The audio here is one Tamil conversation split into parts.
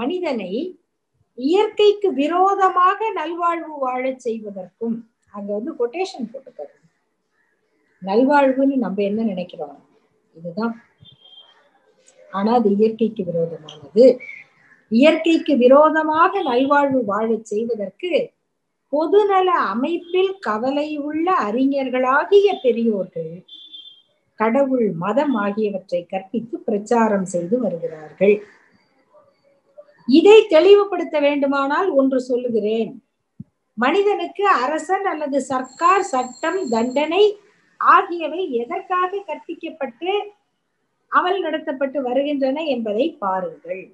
மனிதனை இயற்கைக்கு விரோதமாக நல்வாழ்வு வாழச் செய்வதற்கும் அங்க வந்து கொட்டேஷன் போட்டுக்காரு நல்வாழ்வுன்னு நம்ம என்ன நினைக்கிறோம் இதுதான் ஆனா அது இயற்கைக்கு விரோதமானது இயற்கைக்கு விரோதமாக நல்வாழ்வு வாழச் செய்வதற்கு பொதுநல அமைப்பில் கவலை உள்ள அறிஞர்களாகிய பெரியோர்கள் கடவுள் மதம் ஆகியவற்றை கற்பித்து பிரச்சாரம் செய்து வருகிறார்கள் இதை தெளிவுபடுத்த வேண்டுமானால் ஒன்று சொல்லுகிறேன் மனிதனுக்கு அரசன் அல்லது சர்க்கார் சட்டம் தண்டனை ஆகியவை எதற்காக கற்பிக்கப்பட்டு அமல் நடத்தப்பட்டு வருகின்றன என்பதை பாருங்கள்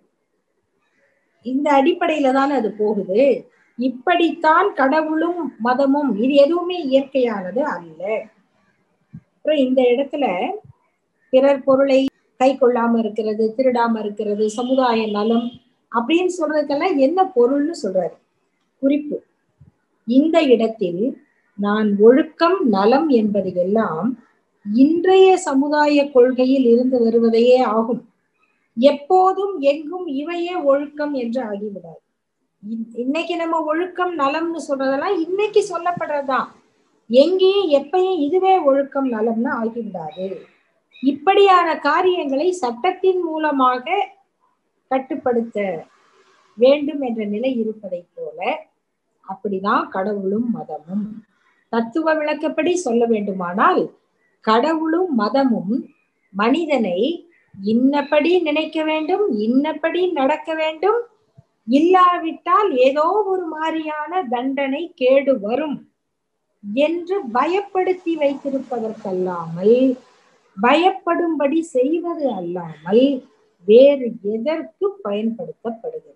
இந்த அடிப்படையில தான் அது போகுது இப்படித்தான் கடவுளும் மதமும் இது எதுவுமே இயற்கையானது அல்ல அப்புறம் இந்த இடத்துல பிறர் பொருளை கை கொள்ளாம இருக்கிறது திருடாம இருக்கிறது சமுதாய நலம் அப்படின்னு சொல்றதுக்கெல்லாம் என்ன பொருள்னு சொல்றாரு குறிப்பு இந்த இடத்தில் நான் ஒழுக்கம் நலம் என்பது எல்லாம் இன்றைய சமுதாய கொள்கையில் இருந்து வருவதையே ஆகும் எப்போதும் எங்கும் இவையே ஒழுக்கம் என்று ஆகிவிடாது இன்னைக்கு நம்ம ஒழுக்கம் நலம்னு சொல்றதெல்லாம் இன்னைக்கு சொல்லப்படுறதுதான் எங்கேயும் எப்பயும் இதுவே ஒழுக்கம் நலம்னு ஆகிவிடாது இப்படியான காரியங்களை சட்டத்தின் மூலமாக கட்டுப்படுத்த வேண்டும் என்ற நிலை இருப்பதை போல அப்படிதான் கடவுளும் மதமும் தத்துவ விளக்கப்படி சொல்ல வேண்டுமானால் கடவுளும் மதமும் மனிதனை இன்னபடி நினைக்க வேண்டும் இன்னபடி நடக்க வேண்டும் இல்லாவிட்டால் ஏதோ ஒரு மாதிரியான தண்டனை கேடு வரும் என்று பயப்படுத்தி வைத்திருப்பதற்கல்லாமல் பயப்படும்படி செய்வது அல்லாமல் வேறு எதற்கு பயன்படுத்தப்படுகிறது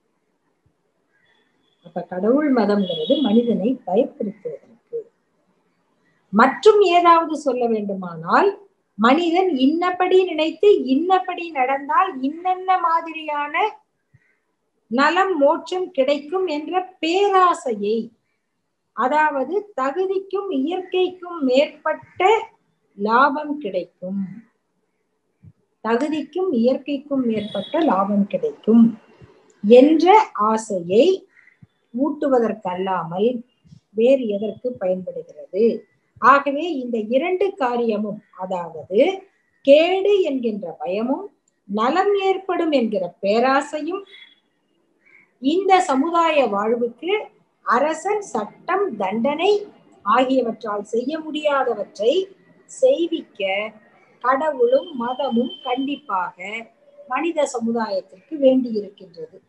அப்ப கடவுள் மதம்ங்கிறது மனிதனை பயப்படுத்துவதற்கு மற்றும் ஏதாவது சொல்ல வேண்டுமானால் மனிதன் இன்னபடி நினைத்து இன்னபடி நடந்தால் இன்னென்ன மாதிரியான நலம் மோட்சம் கிடைக்கும் என்ற பேராசையை அதாவது தகுதிக்கும் இயற்கைக்கும் மேற்பட்ட லாபம் கிடைக்கும் தகுதிக்கும் இயற்கைக்கும் மேற்பட்ட லாபம் கிடைக்கும் என்ற ஆசையை ஊட்டுவதற்கல்லாமல் வேறு எதற்கு பயன்படுகிறது ஆகவே இந்த இரண்டு காரியமும் அதாவது கேடு என்கின்ற பயமும் நலம் ஏற்படும் என்கிற பேராசையும் இந்த சமுதாய வாழ்வுக்கு அரசன் சட்டம் தண்டனை ஆகியவற்றால் செய்ய முடியாதவற்றை செய்விக்க கடவுளும் மதமும் கண்டிப்பாக மனித சமுதாயத்திற்கு வேண்டி இருக்கின்றது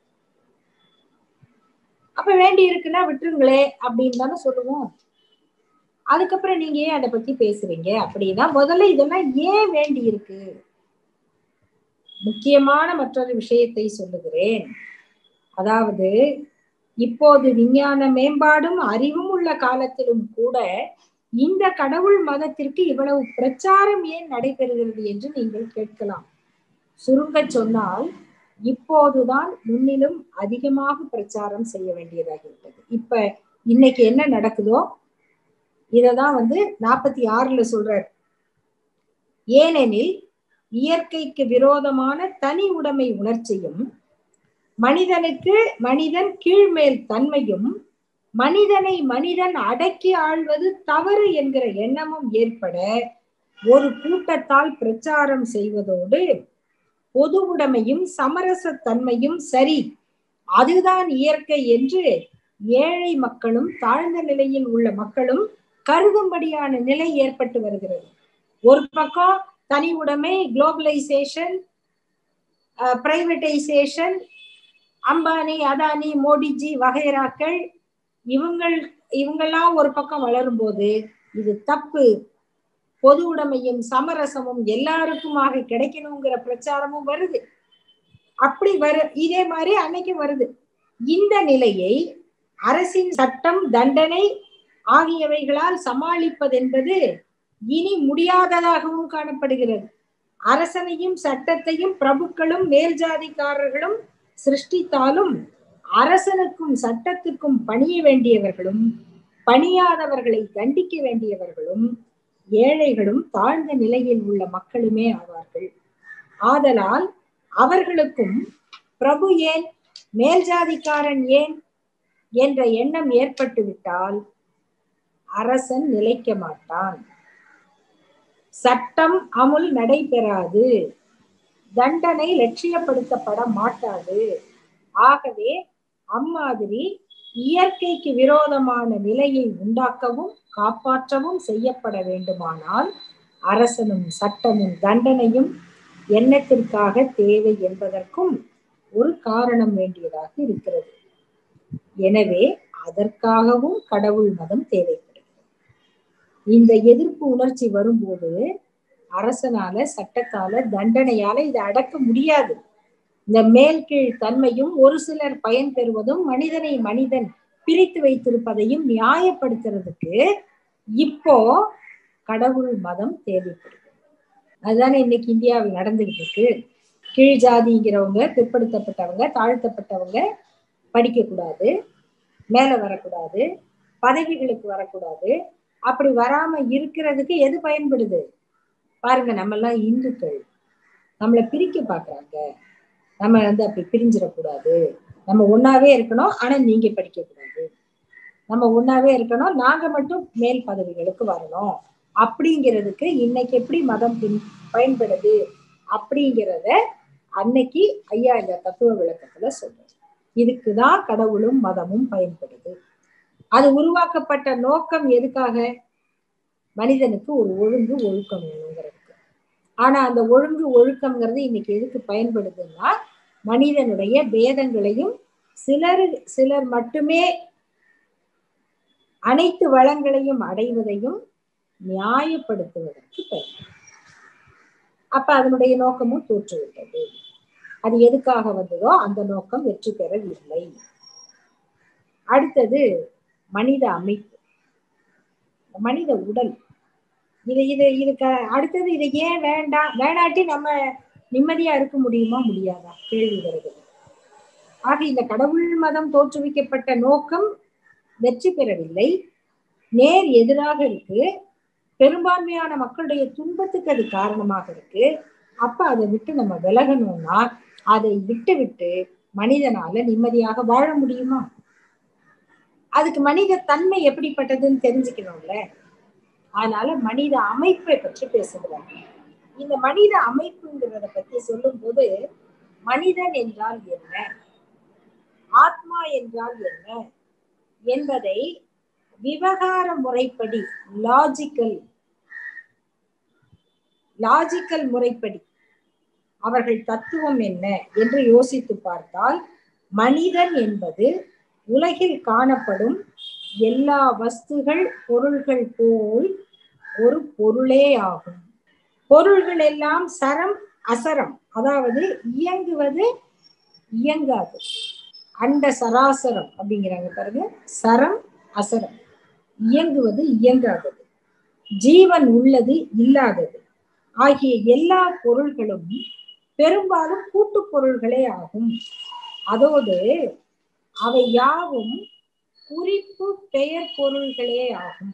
அப்ப வேண்டி இருக்குன்னா விட்டுருங்களே அப்படின்னு தானே சொல்லுவோம் அதுக்கப்புறம் நீங்க ஏன் அதை பத்தி பேசுறீங்க அப்படின்னா முதல்ல இதெல்லாம் ஏன் வேண்டி இருக்கு முக்கியமான மற்றொரு விஷயத்தை சொல்லுகிறேன் அதாவது இப்போது விஞ்ஞான மேம்பாடும் அறிவும் உள்ள காலத்திலும் கூட இந்த கடவுள் மதத்திற்கு இவ்வளவு பிரச்சாரம் ஏன் நடைபெறுகிறது என்று நீங்கள் கேட்கலாம் சுருங்க சொன்னால் இப்போதுதான் முன்னிலும் அதிகமாக பிரச்சாரம் செய்ய வேண்டியதாகிவிட்டது இப்ப இன்னைக்கு என்ன நடக்குதோ இததான் வந்து நாற்பத்தி ஆறுல சொல்றார் ஏனெனில் இயற்கைக்கு விரோதமான தனி உடைமை உணர்ச்சியும் மனிதனுக்கு மனிதன் கீழ்மேல் தன்மையும் மனிதனை மனிதன் அடக்கி ஆள்வது தவறு என்கிற எண்ணமும் ஏற்பட ஒரு கூட்டத்தால் பிரச்சாரம் செய்வதோடு பொது உடைமையும் சமரச தன்மையும் சரி அதுதான் இயற்கை என்று ஏழை மக்களும் தாழ்ந்த நிலையில் உள்ள மக்களும் கருதும்படியான நிலை ஏற்பட்டு வருகிறது ஒரு பக்கம் தனி உடைமை குளோபலைசேஷன் பிரைவேட்டைசேஷன் அம்பானி அதானி மோடிஜி வகைராக்கள் இவங்கள் இவங்கெல்லாம் ஒரு பக்கம் வளரும் போது இது தப்பு பொது உடைமையும் சமரசமும் எல்லாருக்குமாக கிடைக்கணுங்கிற பிரச்சாரமும் வருது அப்படி வரு இதே மாதிரி அன்னைக்கு வருது இந்த நிலையை அரசின் சட்டம் தண்டனை ஆகியவைகளால் சமாளிப்பதென்பது இனி முடியாததாகவும் காணப்படுகிறது அரசனையும் சட்டத்தையும் பிரபுக்களும் மேல் ஜாதிக்காரர்களும் சிருஷ்டித்தாலும் அரசனுக்கும் சட்டத்துக்கும் பணிய வேண்டியவர்களும் பணியாதவர்களை தண்டிக்க வேண்டியவர்களும் ஏழைகளும் தாழ்ந்த நிலையில் உள்ள மக்களுமே ஆவார்கள் ஆதலால் அவர்களுக்கும் பிரபு ஏன் மேல் ஜாதிக்காரன் ஏன் என்ற எண்ணம் ஏற்பட்டு விட்டால் அரசன் நிலைக்க மாட்டான் சட்டம் அமுல் நடைபெறாது தண்டனை லட்சியப்படுத்தப்பட மாட்டாது ஆகவே அம்மாதிரி இயற்கைக்கு விரோதமான நிலையை உண்டாக்கவும் காப்பாற்றவும் செய்யப்பட வேண்டுமானால் அரசனும் சட்டமும் தண்டனையும் எண்ணத்திற்காக தேவை என்பதற்கும் ஒரு காரணம் வேண்டியதாக இருக்கிறது எனவே அதற்காகவும் கடவுள் மதம் தேவைப்படுகிறது இந்த எதிர்ப்பு உணர்ச்சி வரும்போது அரசனால சட்டத்தால தண்டனையால இதை அடக்க முடியாது இந்த மேல் கீழ் தன்மையும் ஒரு சிலர் பயன் பெறுவதும் மனிதனை மனிதன் பிரித்து வைத்திருப்பதையும் நியாயப்படுத்துறதுக்கு இப்போ கடவுள் மதம் தேவைப்படுது அதுதானே இன்னைக்கு இந்தியாவில் நடந்துகிட்டு இருக்கு கீழ் ஜாதிங்கிறவங்க பிற்படுத்தப்பட்டவங்க தாழ்த்தப்பட்டவங்க படிக்க கூடாது மேல வரக்கூடாது பதவிகளுக்கு வரக்கூடாது அப்படி வராம இருக்கிறதுக்கு எது பயன்படுது பாருங்க நம்ம எல்லாம் இந்துக்கள் நம்மளை பிரிக்க பாக்குறாங்க நம்ம வந்து அப்படி பிரிஞ்சிடக்கூடாது நம்ம ஒன்னாவே இருக்கணும் ஆனா நீங்க படிக்க கூடாது நம்ம ஒன்னாவே இருக்கணும் நாங்க மட்டும் மேல் பதவிகளுக்கு வரணும் அப்படிங்கிறதுக்கு இன்னைக்கு எப்படி மதம் பின் பயன்படுது அப்படிங்கிறத அன்னைக்கு ஐயா இந்த தத்துவ விளக்கத்துல சொல்றாரு இதுக்குதான் கடவுளும் மதமும் பயன்படுது அது உருவாக்கப்பட்ட நோக்கம் எதுக்காக மனிதனுக்கு ஒரு ஒழுங்கு ஒழுக்கம் வேணுங்கிறதுக்கு ஆனா அந்த ஒழுங்கு ஒழுக்கம்ங்கிறது இன்னைக்கு எதுக்கு பயன்படுதுன்னா மனிதனுடைய பேதங்களையும் சிலர் சிலர் மட்டுமே அனைத்து வளங்களையும் அடைவதையும் நியாயப்படுத்துவதற்கு பயன்படும் அப்ப அதனுடைய நோக்கமும் தோற்றுவிட்டது அது எதுக்காக வந்ததோ அந்த நோக்கம் வெற்றி பெறவில்லை அடுத்தது மனித அமைப்பு மனித உடல் இது இது இதுக்கு அடுத்தது இதை ஏன் வேண்டாம் வேணாட்டி நம்ம நிம்மதியா இருக்க முடியுமா முடியாதா கேள்வி வருகிறது ஆக இந்த கடவுள் மதம் தோற்றுவிக்கப்பட்ட நோக்கம் வெற்றி பெறவில்லை நேர் எதிராக இருக்கு பெரும்பான்மையான மக்களுடைய துன்பத்துக்கு அது காரணமாக இருக்கு அப்ப அதை விட்டு நம்ம விலகணும்னா அதை விட்டு விட்டு மனிதனால நிம்மதியாக வாழ முடியுமா அதுக்கு மனித தன்மை எப்படிப்பட்டதுன்னு தெரிஞ்சுக்கணும்ல அதனால மனித அமைப்பை பற்றி பேசுகிறாங்க இந்த மனித அமைப்புங்கிறத பத்தி சொல்லும் போது மனிதன் என்றால் என்ன ஆத்மா என்றால் என்ன என்பதை விவகார முறைப்படி லாஜிக்கல் லாஜிக்கல் முறைப்படி அவர்கள் தத்துவம் என்ன என்று யோசித்து பார்த்தால் மனிதன் என்பது உலகில் காணப்படும் எல்லா வஸ்துகள் பொருள்கள் போல் ஒரு பொருளே ஆகும் பொருள்கள் எல்லாம் சரம் அசரம் அதாவது இயங்குவது இயங்காது அண்ட சராசரம் அப்படிங்கிறாங்க பாருங்க சரம் அசரம் இயங்குவது இயங்காதது ஜீவன் உள்ளது இல்லாதது ஆகிய எல்லா பொருள்களும் பெரும்பாலும் கூட்டு பொருள்களே ஆகும் அதோடு அவை யாவும் குறிப்பு பெயர் பொருள்களே ஆகும்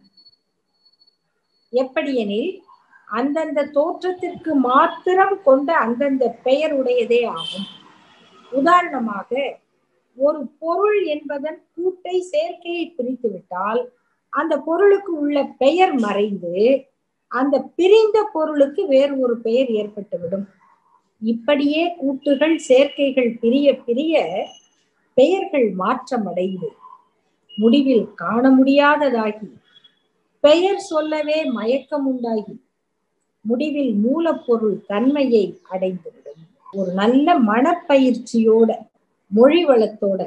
எப்படியெனில் அந்தந்த தோற்றத்திற்கு மாத்திரம் கொண்ட அந்தந்த பெயர் உடையதே ஆகும் உதாரணமாக ஒரு பொருள் என்பதன் கூட்டை சேர்க்கையை பிரித்து விட்டால் அந்த பொருளுக்கு உள்ள பெயர் மறைந்து அந்த பிரிந்த பொருளுக்கு வேறு ஒரு பெயர் ஏற்பட்டுவிடும் இப்படியே கூட்டுகள் சேர்க்கைகள் பிரிய பிரிய பெயர்கள் மாற்றம் அடைந்து முடிவில் காண முடியாததாகி பெயர் சொல்லவே மயக்கம் உண்டாகி முடிவில் மூலப்பொருள் தன்மையை அடைந்துவிடும் ஒரு நல்ல மனப்பயிற்சியோட மொழி வளத்தோட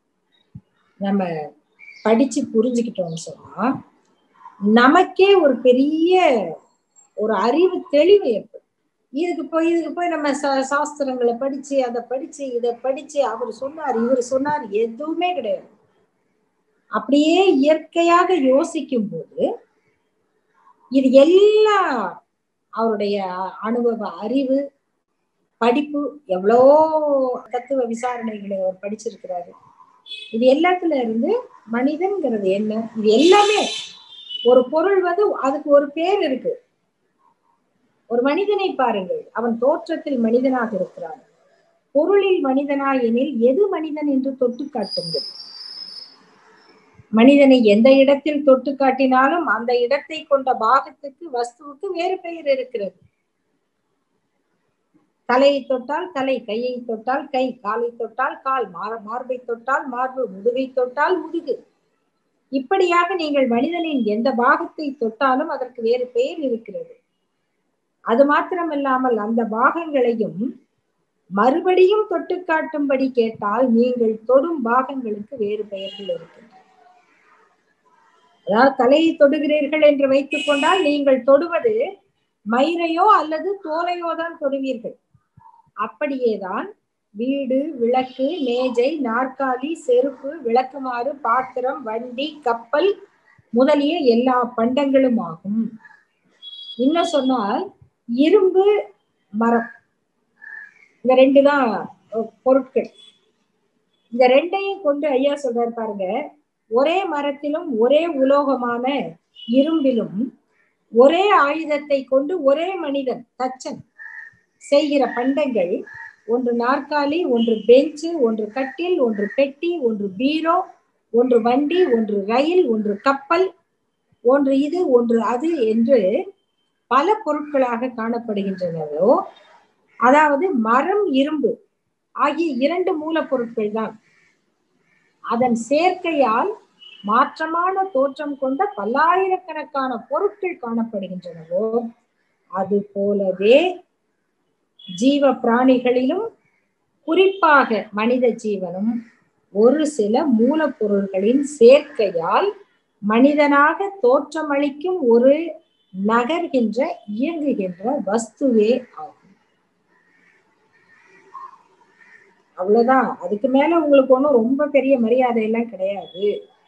நம்ம படிச்சு புரிஞ்சுக்கிட்டோம்னு சொன்னா நமக்கே ஒரு பெரிய ஒரு அறிவு தெளிவு ஏற்படும் இதுக்கு போய் இதுக்கு போய் நம்ம சாஸ்திரங்களை படிச்சு அதை படிச்சு இதை படிச்சு அவர் சொன்னார் இவர் சொன்னார் எதுவுமே கிடையாது அப்படியே இயற்கையாக யோசிக்கும் போது இது எல்லாம் அவருடைய அனுபவ அறிவு படிப்பு எவ்வளோ தத்துவ விசாரணைகளை அவர் படிச்சிருக்கிறாரு இது எல்லாத்துல இருந்து மனிதன்கிறது என்ன இது எல்லாமே ஒரு பொருள் வந்து அதுக்கு ஒரு பேர் இருக்கு ஒரு மனிதனை பாருங்கள் அவன் தோற்றத்தில் மனிதனாக இருக்கிறான் பொருளில் மனிதனா எனில் எது மனிதன் என்று தொட்டு காட்டுங்கள் மனிதனை எந்த இடத்தில் தொட்டு காட்டினாலும் அந்த இடத்தை கொண்ட பாகத்துக்கு வஸ்துவுக்கு வேறு பெயர் இருக்கிறது தலையை தொட்டால் தலை கையை தொட்டால் கை காலை தொட்டால் கால் மார் மார்பை தொட்டால் மார்பு முதுகை தொட்டால் முதுகு இப்படியாக நீங்கள் மனிதனின் எந்த பாகத்தை தொட்டாலும் அதற்கு வேறு பெயர் இருக்கிறது அது மாத்திரமல்லாமல் அந்த பாகங்களையும் மறுபடியும் தொட்டு காட்டும்படி கேட்டால் நீங்கள் தொடும் பாகங்களுக்கு வேறு பெயர்கள் இருக்கின்றன அதாவது தலையை தொடுகிறீர்கள் என்று வைத்துக் கொண்டால் நீங்கள் தொடுவது மயிரையோ அல்லது தோலையோ தான் தொடுவீர்கள் அப்படியேதான் வீடு விளக்கு மேஜை நாற்காலி செருப்பு விளக்குமாறு பாத்திரம் வண்டி கப்பல் முதலிய எல்லா பண்டங்களும் ஆகும் இன்னும் சொன்னால் இரும்பு மரம் இந்த ரெண்டு தான் பொருட்கள் இந்த ரெண்டையும் கொண்டு ஐயா சொல்றாரு பாருங்க ஒரே மரத்திலும் ஒரே உலோகமான இரும்பிலும் ஒரே ஆயுதத்தை கொண்டு ஒரே மனிதன் தச்சன் செய்கிற பண்டங்கள் ஒன்று நாற்காலி ஒன்று பெஞ்சு ஒன்று கட்டில் ஒன்று பெட்டி ஒன்று பீரோ ஒன்று வண்டி ஒன்று ரயில் ஒன்று கப்பல் ஒன்று இது ஒன்று அது என்று பல பொருட்களாக காணப்படுகின்றனவோ அதாவது மரம் இரும்பு ஆகிய இரண்டு மூலப்பொருட்கள் தான் அதன் சேர்க்கையால் மாற்றமான தோற்றம் கொண்ட பல்லாயிரக்கணக்கான பொருட்கள் காணப்படுகின்றனவோ அது போலவே ஜீவ பிராணிகளிலும் குறிப்பாக மனித ஜீவனும் ஒரு சில மூலப்பொருள்களின் சேர்க்கையால் மனிதனாக தோற்றமளிக்கும் ஒரு நகர்கின்ற இயங்குகின்ற வஸ்துவே ஆகும் அவ்வளவுதான் அதுக்கு மேல உங்களுக்கு ஒன்றும் ரொம்ப பெரிய மரியாதை எல்லாம் கிடையாது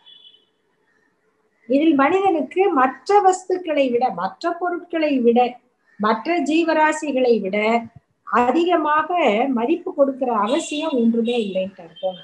இதில் மனிதனுக்கு மற்ற வஸ்துக்களை விட மற்ற பொருட்களை விட மற்ற ஜீவராசிகளை விட அதிகமாக மதிப்பு கொடுக்கிற அவசியம் ஒன்றுமே இல்லைன்ட்டு அர்த்தம்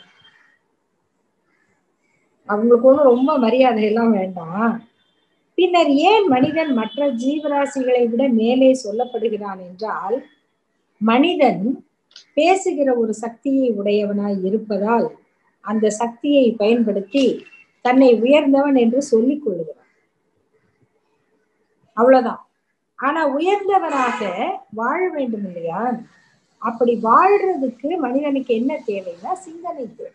அவங்களுக்கு ஒன்றும் ரொம்ப மரியாதை எல்லாம் வேண்டாம் பின்னர் ஏன் மனிதன் மற்ற ஜீவராசிகளை விட மேலே சொல்லப்படுகிறான் என்றால் மனிதன் பேசுகிற ஒரு சக்தியை உடையவனாய் இருப்பதால் அந்த சக்தியை பயன்படுத்தி தன்னை உயர்ந்தவன் என்று சொல்லிக் கொள்ளுகிறான் அவ்வளவுதான் ஆனா உயர்ந்தவனாக வாழ வேண்டும் இல்லையா அப்படி வாழ்றதுக்கு மனிதனுக்கு என்ன தேவைன்னா சிந்தனை தேவை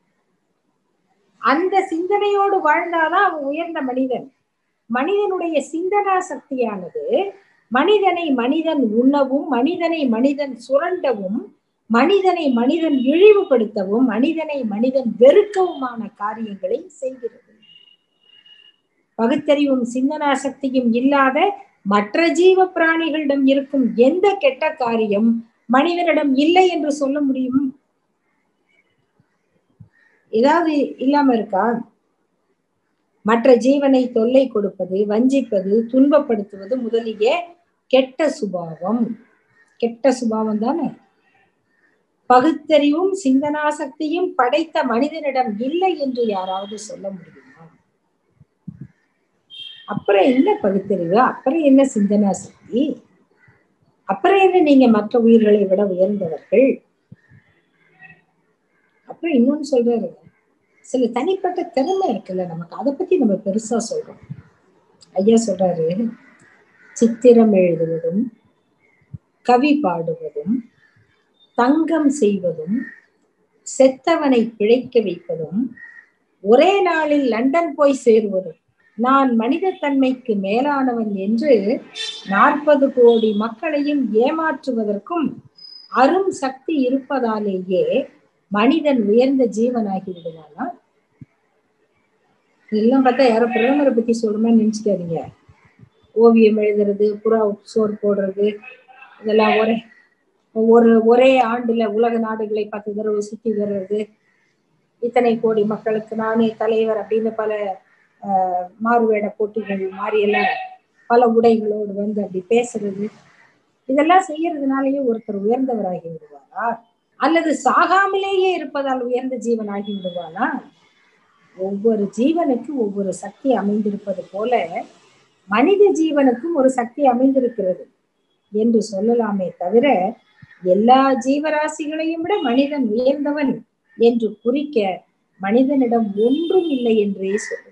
அந்த சிந்தனையோடு வாழ்ந்தாதான் அவன் உயர்ந்த மனிதன் மனிதனுடைய சிந்தனா சக்தியானது மனிதனை மனிதன் உண்ணவும் மனிதனை மனிதன் சுரண்டவும் மனிதனை மனிதன் இழிவுபடுத்தவும் மனிதனை மனிதன் வெறுக்கவுமான காரியங்களை செய்கிறது பகுத்தறிவும் சிந்தனா சக்தியும் இல்லாத மற்ற ஜீவ பிராணிகளிடம் இருக்கும் எந்த கெட்ட காரியம் மனிதனிடம் இல்லை என்று சொல்ல முடியும் ஏதாவது இல்லாம இருக்கா மற்ற ஜீவனை தொல்லை கொடுப்பது வஞ்சிப்பது துன்பப்படுத்துவது முதலிய கெட்ட சுபாவம் கெட்ட சுபாவம் தானே பகுத்தறிவும் சிந்தனா சக்தியும் படைத்த மனிதனிடம் இல்லை என்று யாராவது சொல்ல முடியுமா அப்புறம் என்ன பகுத்தறிவு அப்புறம் என்ன சிந்தனா சக்தி அப்புறம் என்ன நீங்க மற்ற உயிர்களை விட உயர்ந்தவர்கள் அப்புறம் இன்னொன்னு சொல்றாரு சில தனிப்பட்ட திறமை இருக்குல்ல நமக்கு அதை பத்தி நம்ம பெருசா சொல்றோம் ஐயா சொல்றாரு சித்திரம் எழுதுவதும் கவி பாடுவதும் தங்கம் செய்வதும் செத்தவனை பிழைக்க வைப்பதும் ஒரே நாளில் லண்டன் போய் சேருவதும் நான் மனித தன்மைக்கு மேலானவன் என்று நாற்பது கோடி மக்களையும் ஏமாற்றுவதற்கும் அரும் சக்தி இருப்பதாலேயே மனிதன் உயர்ந்த ஜீவனாகி விடுவானா இதெல்லாம் பார்த்தா யாரோ பிரதமரை பத்தி சொல்றமே நினைச்சுக்காதீங்க ஓவியம் எழுதுறது புறா சோறு போடுறது இதெல்லாம் ஒரே ஒரு ஒரே ஆண்டுல உலக நாடுகளை பத்து தடவை சுத்தி வர்றது இத்தனை கோடி மக்களுக்கு நானே தலைவர் அப்படின்னு பல மாறுவேட போட்டிகள் மாதிரி எல்லாம் பல உடைகளோடு வந்து அப்படி பேசுறது இதெல்லாம் செய்யறதுனாலயே ஒருத்தர் உயர்ந்தவராகி விடுவாரா அல்லது சாகாமலேயே இருப்பதால் உயர்ந்த ஜீவன் ஆகி விடுவானா ஒவ்வொரு ஜீவனுக்கு ஒவ்வொரு சக்தி அமைந்திருப்பது போல மனித ஜீவனுக்கும் ஒரு சக்தி அமைந்திருக்கிறது என்று சொல்லலாமே தவிர எல்லா ஜீவராசிகளையும் விட மனிதன் உயர்ந்தவன் என்று குறிக்க மனிதனிடம் ஒன்றும் இல்லை என்றே சொல்லும்